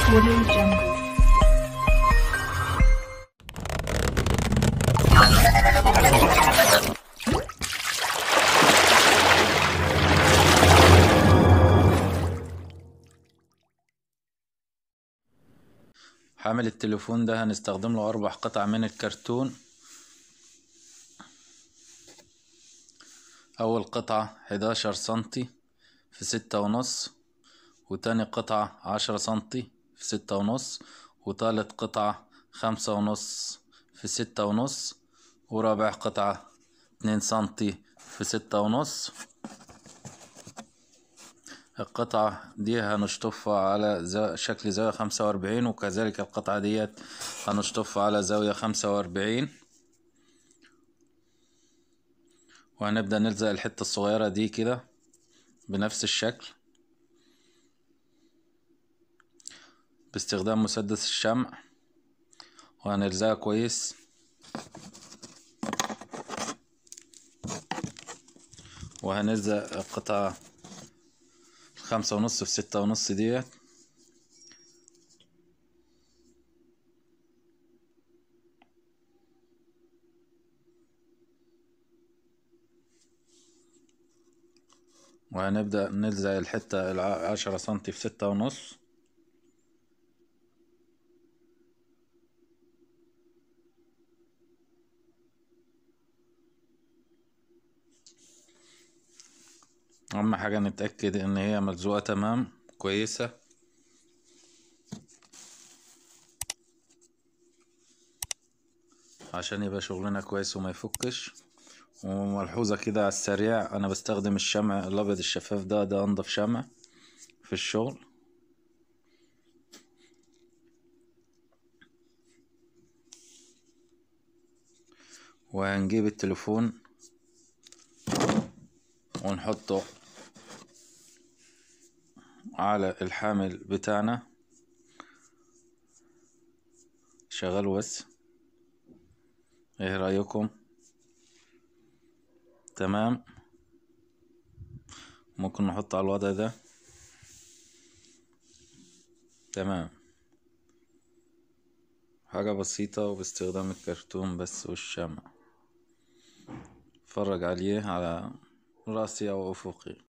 Audio Jungle. حامل التليفون ده هنستخدم له أربع قطع من الكرتون أول قطعة حداشر سنتي في ستة ونص وتاني قطعة عشرة سنتي في ستة ونص وتالت قطعة خمسة ونص في ستة ونص ورابع قطعة اتنين سنتي في ستة ونص القطعة دي هنشطفها على زا- شكل زاوية خمسة وأربعين وكذلك القطعة ديت هنشطفها على زاوية خمسة وأربعين وهنبدأ نلزق الحتة الصغيرة دي كده بنفس الشكل باستخدام مسدس الشمع وهنلزقها كويس وهنلزق القطعة خمسة ونص في ستة ونص ديت وهنبدأ نلزق الحتة العشرة سنتي في ستة ونص أهم حاجة نتأكد إن هي ملزوقة تمام كويسة عشان يبقى شغلنا كويس وما يفكش وملحوظة كده على السريع أنا بستخدم الشمع الأبيض الشفاف ده ده أنضف شمع في الشغل وهنجيب التليفون ونحطه على الحامل بتاعنا شغله بس ايه رأيكم تمام ممكن نحط على الوضع ده تمام حاجة بسيطة وباستخدام الكرتون بس والشمع اتفرج عليه على رأسي أو أفقي